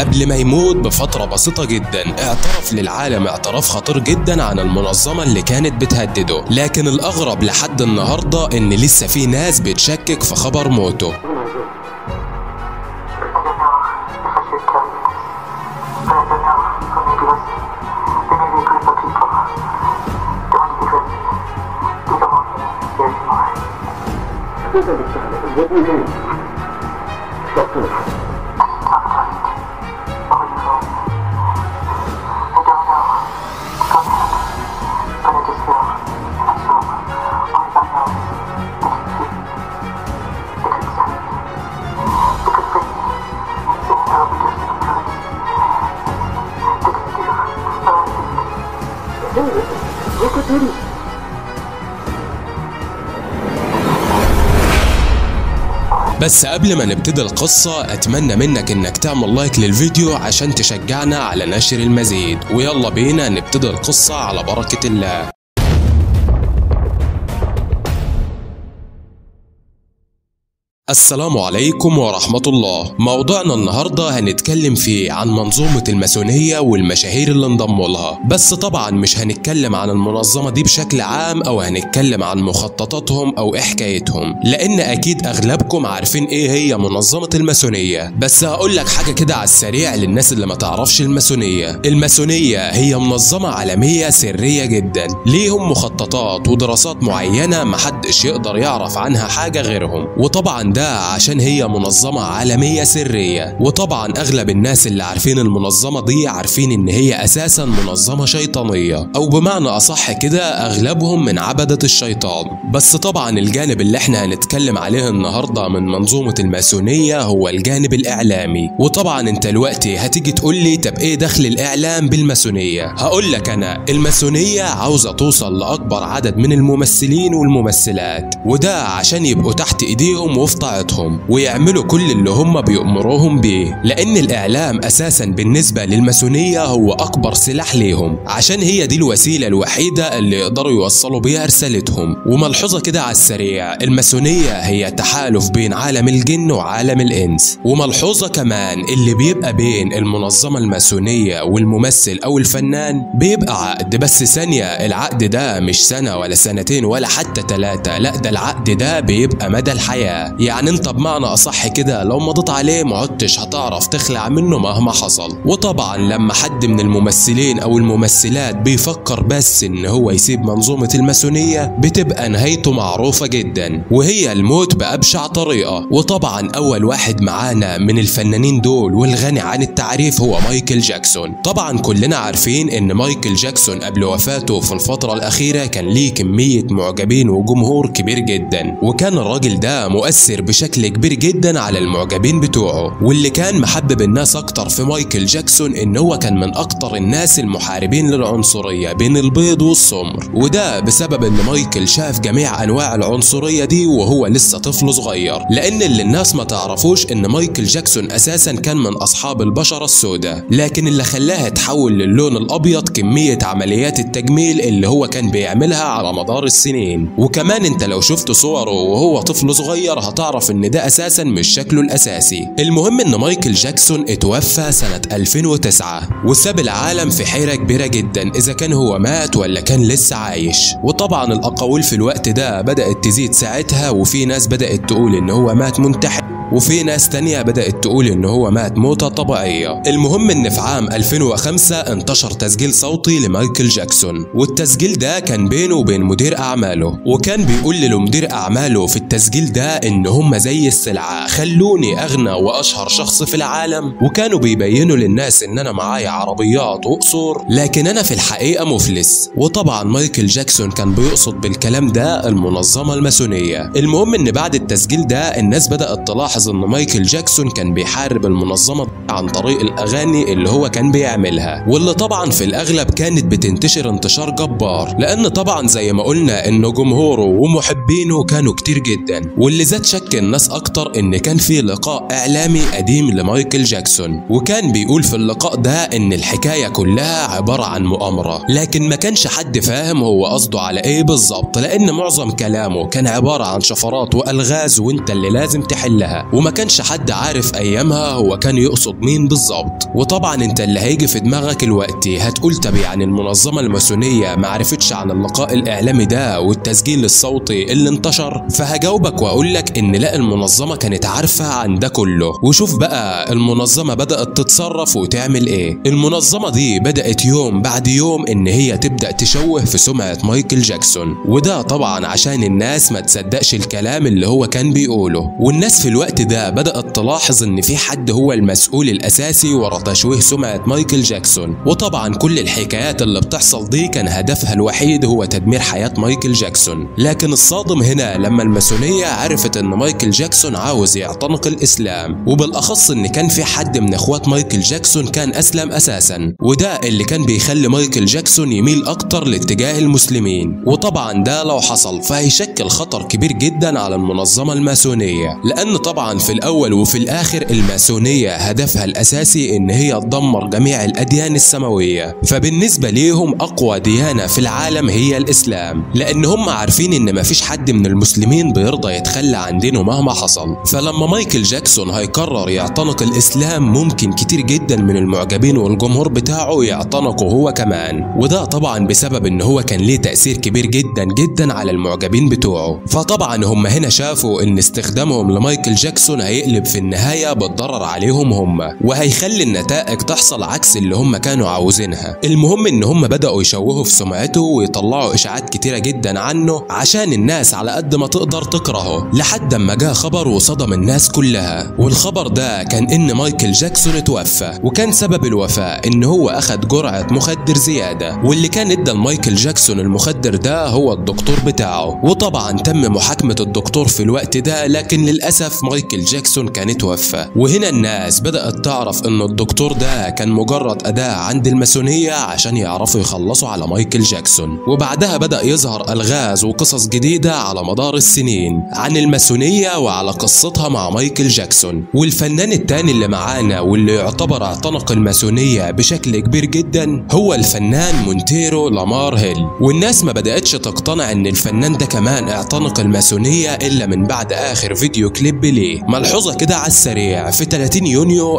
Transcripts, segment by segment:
قبل ما يموت بفترة بسيطة جدا اعترف للعالم اعتراف خطير جدا عن المنظمة اللي كانت بتهدده لكن الأغرب لحد النهاردة إن لسه في ناس بتشكك في خبر موته بس قبل ما نبتدي القصة أتمنى منك إنك تعمل لايك للفيديو عشان تشجعنا على نشر المزيد ويلا بينا نبتدي القصة على بركة الله السلام عليكم ورحمة الله موضوعنا النهاردة هنتكلم فيه عن منظومة الماسونية والمشاهير اللي انضموا لها بس طبعا مش هنتكلم عن المنظمة دي بشكل عام أو هنتكلم عن مخططاتهم أو إيه حكايتهم لأن أكيد أغلبكم عارفين إيه هي منظمة الماسونية بس هقول لك حاجة كده على السريع للناس اللي ما تعرفش الماسونية الماسونية هي منظمة عالمية سرية جدا ليهم مخططات ودراسات معينة محدش يقدر يعرف عنها حاجة غيرهم وطبعا ده عشان هي منظمة عالمية سرية وطبعا أغلب الناس اللي عارفين المنظمة دي عارفين إن هي أساسا منظمة شيطانية أو بمعنى أصح كده أغلبهم من عبدة الشيطان بس طبعا الجانب اللي احنا هنتكلم عليه النهاردة من منظومة الماسونية هو الجانب الإعلامي وطبعا انت دلوقتي هتيجي تقول لي طب ايه دخل الإعلام بالماسونية هقول لك أنا الماسونية عاوزة توصل لأكبر عدد من الممثلين والممثلات وده عشان يبقوا تحت إيديهم وفي طاعتهم ويعملوا كل اللي هم بيأمروهم بيه لأن الإعلام أساسا بالنسبة للماسونية هو أكبر سلاح ليهم عشان هي دي الوسيلة الوحيدة اللي يقدروا يوصلوا بيها رسالتهم وملحوظة كده على السريع الماسونية هي تحالف بين عالم الجن وعالم الإنس وملحوظة كمان اللي بيبقى بين المنظمة الماسونية والممثل أو الفنان بيبقى عقد بس ثانية العقد ده مش سنة ولا سنتين ولا حتى ثلاثة لا ده العقد ده بيبقى مدى الحياة يعني انت بمعنى اصح كده لو مضيت عليه ما عدتش هتعرف تخلع منه مهما حصل وطبعا لما حد من الممثلين او الممثلات بيفكر بس ان هو يسيب منظومة الماسونية بتبقى نهايته معروفة جدا وهي الموت بأبشع طريقة وطبعا اول واحد معانا من الفنانين دول والغني عن التعريف هو مايكل جاكسون طبعا كلنا عارفين ان مايكل جاكسون قبل وفاته في الفترة الاخيرة كان ليه كمية معجبين وجمهور كبير جدا وكان الراجل ده مؤثر بشكل كبير جدا على المعجبين بتوعه واللي كان محبب الناس اكتر في مايكل جاكسون ان هو كان من اكتر الناس المحاربين للعنصرية بين البيض والسمر وده بسبب ان مايكل شاف جميع انواع العنصرية دي وهو لسه طفل صغير لان اللي الناس ما تعرفوش ان مايكل جاكسون اساسا كان من اصحاب البشرة السوداء لكن اللي خلاها تحول للون الابيض كمية عمليات التجميل اللي هو كان بيعملها على مدار السنين وكمان انت لو شفت صوره وهو طفل صغير هتعرف ان ده اساسا مش شكله الاساسي المهم ان مايكل جاكسون اتوفى سنة 2009 وساب العالم في حيرة كبيرة جدا اذا كان هو مات ولا كان لسه عايش وطبعا الاقاويل في الوقت ده بدأت تزيد ساعتها وفي ناس بدأت تقول ان هو مات منتحر وفي ناس تانية بدأت تقول إن هو مات موتة طبيعية المهم إن في عام 2005 انتشر تسجيل صوتي لمايكل جاكسون والتسجيل ده كان بينه وبين مدير أعماله وكان بيقول لمدير أعماله في التسجيل ده إن هم زي السلعة خلوني أغنى وأشهر شخص في العالم وكانوا بيبينوا للناس إن أنا معايا عربيات وقصور لكن أنا في الحقيقة مفلس وطبعا مايكل جاكسون كان بيقصد بالكلام ده المنظمة الماسونية المهم إن بعد التسجيل ده الناس بدأت تلاحظ لاحظ ان مايكل جاكسون كان بيحارب المنظمة عن طريق الاغاني اللي هو كان بيعملها واللي طبعا في الاغلب كانت بتنتشر انتشار جبار لان طبعا زي ما قلنا ان جمهوره ومحبينه كانوا كتير جدا واللي زاد شك الناس اكتر ان كان في لقاء اعلامي قديم لمايكل جاكسون وكان بيقول في اللقاء ده ان الحكاية كلها عبارة عن مؤامرة لكن ما كانش حد فاهم هو قصده على ايه بالظبط لان معظم كلامه كان عبارة عن شفرات والغاز وانت اللي لازم تحلها وما كانش حد عارف ايامها هو كان يقصد مين بالظبط وطبعا انت اللي هيجي في دماغك الوقت هتقول طب يعني المنظمه الماسونيه ما عرفتش عن اللقاء الاعلامي ده والتسجيل الصوتي اللي انتشر فهجاوبك واقول لك ان لا المنظمه كانت عارفه عن ده كله وشوف بقى المنظمه بدات تتصرف وتعمل ايه المنظمه دي بدات يوم بعد يوم ان هي تبدا تشوه في سمعه مايكل جاكسون وده طبعا عشان الناس ما تصدقش الكلام اللي هو كان بيقوله والناس في الوقت ده بدات تلاحظ ان في حد هو المسؤول الاساسي ورا تشويه سمعه مايكل جاكسون وطبعا كل الحكايات اللي بتحصل دي كان هدفها الوحيد هو تدمير حياه مايكل جاكسون لكن الصادم هنا لما الماسونيه عرفت ان مايكل جاكسون عاوز يعتنق الاسلام وبالاخص ان كان في حد من اخوات مايكل جاكسون كان اسلم اساسا وده اللي كان بيخلي مايكل جاكسون يميل اكتر لاتجاه المسلمين وطبعا ده لو حصل فهيشكل خطر كبير جدا على المنظمه الماسونيه لان طبعا في الاول وفي الاخر الماسونيه هدفها الاساسي ان هي تدمر جميع الاديان السماويه فبالنسبه ليهم اقوى ديانه في العالم هي الاسلام لان هم عارفين ان مفيش حد من المسلمين بيرضى يتخلى عن دينه مهما حصل فلما مايكل جاكسون هيقرر يعتنق الاسلام ممكن كتير جدا من المعجبين والجمهور بتاعه يعتنقوا هو كمان وده طبعا بسبب ان هو كان ليه تاثير كبير جدا جدا على المعجبين بتوعه فطبعا هم هنا شافوا ان استخدامهم لمايكل جاكسون هيقلب في النهايه بالضرر عليهم هم وهيخلي النتائج تحصل عكس اللي هم كانوا عاوزينها المهم ان هم بداوا يشوهوا في سمعته ويطلعوا اشاعات كتيره جدا عنه عشان الناس على قد ما تقدر تكرهه لحد اما جاء خبر وصدم الناس كلها والخبر ده كان ان مايكل جاكسون اتوفى وكان سبب الوفاه ان هو اخد جرعه مخدر زياده واللي كان ادى لمايكل جاكسون المخدر ده هو الدكتور بتاعه وطبعا تم محاكمه الدكتور في الوقت ده لكن للاسف مايكل جاكسون كان اتوفى وهنا الناس بدات تعرف ان الدكتور ده كان مجرد اداه عند الماسونيه عشان يعرفوا يخلصوا على مايكل جاكسون وبعدها بدا يظهر الغاز وقصص جديده على مدار السنين عن الماسونيه وعلى قصتها مع مايكل جاكسون والفنان التاني اللي معانا واللي يعتبر اعتنق الماسونيه بشكل كبير جدا هو الفنان مونتيرو لامار هيل والناس ما بداتش تقتنع ان الفنان ده كمان اعتنق الماسونيه الا من بعد اخر فيديو كليب ليه ملحوظه كده على السريع في 30 يونيو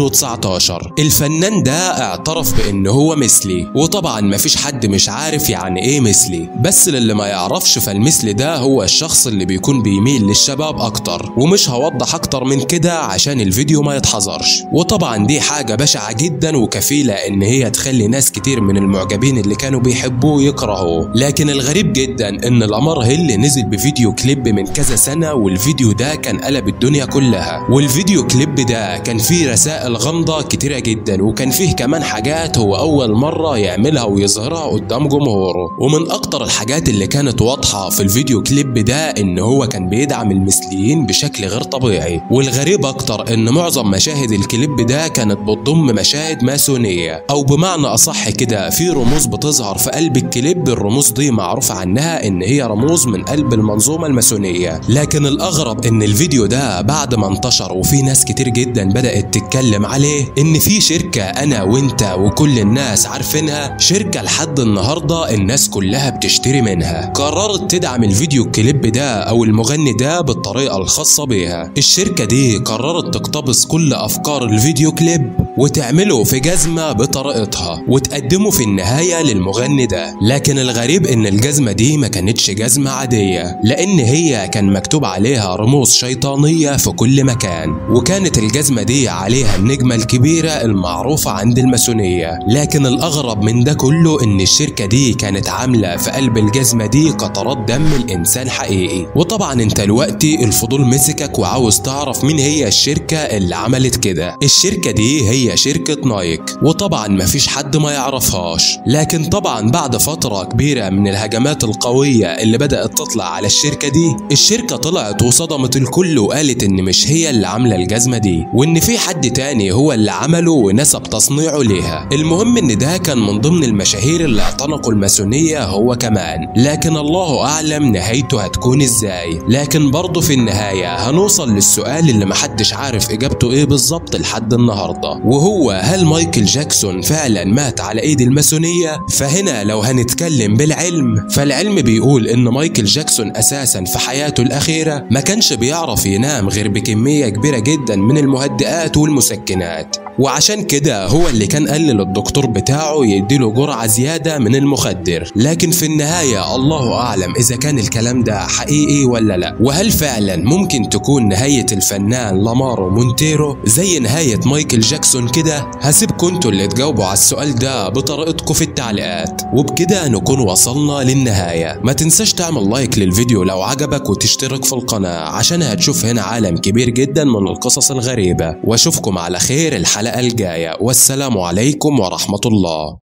2019 الفنان ده اعترف بان هو مثلي وطبعا مفيش حد مش عارف يعني ايه مثلي بس للي ما يعرفش فالمثل ده هو الشخص اللي بيكون بيميل للشباب اكتر ومش هوضح اكتر من كده عشان الفيديو ما يتحظرش وطبعا دي حاجه بشعه جدا وكفيله ان هي تخلي ناس كتير من المعجبين اللي كانوا بيحبوه يكرهوه لكن الغريب جدا ان الامر هيل نزل بفيديو كليب من كذا سنه والفيديو ده كان قلب الدنيا كلها والفيديو كليب ده كان فيه رسائل غامضه كتيره جدا وكان فيه كمان حاجات هو اول مره يعملها ويظهرها قدام جمهوره ومن اكتر الحاجات اللي كانت واضحه في الفيديو كليب ده ان هو كان بيدعم المثليين بشكل غير طبيعي والغريب اكتر ان معظم مشاهد الكليب ده كانت بتضم مشاهد ماسونيه او بمعنى اصح كده في رموز بتظهر في قلب الكليب الرموز دي معروف عنها ان هي رموز من قلب المنظومه الماسونيه لكن الاغرب ان الفيديو ده بعد ما انتشر وفي ناس كتير جدا بدات تتكلم عليه ان في شركه انا وانت وكل الناس عارفينها شركه لحد النهارده الناس كلها بتشتري منها قررت تدعم الفيديو كليب ده او المغني ده بالطريقه الخاصه بيها الشركه دي قررت تقتبس كل افكار الفيديو كليب وتعمله في جزمه بطريقتها وتقدمه في النهايه للمغني ده لكن الغريب ان الجزمه دي ما كانتش جزمه عاديه لان هي كان مكتوب عليها رموز شيطانيه في كل مكان وكانت الجزمه دي عليها النجمه الكبيره المعروفه عند الماسونيه لكن الاغرب من ده كله ان الشركه دي كانت عامله في قلب الجزمه دي قطرات دم الانسان حقيقي وطبعا انت دلوقتي الفضول مسكك وعاوز تعرف مين هي الشركه اللي عملت كده الشركه دي هي شركه نايك وطبعا مفيش حد ما يعرفهاش لكن طبعا بعد فتره كبيره من الهجمات القويه اللي بدات تطلع على الشركه دي الشركه طلعت وصدمت الكل وقالت ان مش هي اللي عامله الجزمه دي وان في حد تاني هو اللي عمله ونسب تصنيعه ليها المهم ان ده كان من ضمن المشاهير اللي اعتنقوا الماسونيه هو كمان لكن الله اعلم نهايته هتكون ازاي لكن برضه في النهايه هنوصل للسؤال اللي محدش عارف اجابته ايه بالظبط لحد النهارده وهو هل مايكل جاكسون فعلا مات على ايد الماسونية فهنا لو هنتكلم بالعلم فالعلم بيقول ان مايكل جاكسون اساسا في حياته الاخيرة ما كانش بيعرف ينام غير بكمية كبيرة جدا من المهدئات والمسكنات وعشان كده هو اللي كان قال للدكتور بتاعه يديله جرعة زيادة من المخدر لكن في النهاية الله أعلم إذا كان الكلام ده حقيقي ولا لا وهل فعلا ممكن تكون نهاية الفنان لامارو مونتيرو زي نهاية مايكل جاكسون كده هسيبكم انتوا اللي تجاوبوا على السؤال ده بطريقتكم في التعليقات وبكده نكون وصلنا للنهاية ما تنساش تعمل لايك للفيديو لو عجبك وتشترك في القناة عشان هتشوف هنا عالم كبير جدا من القصص الغريبة واشوفكم على خير الحلقة الجاية والسلام عليكم ورحمة الله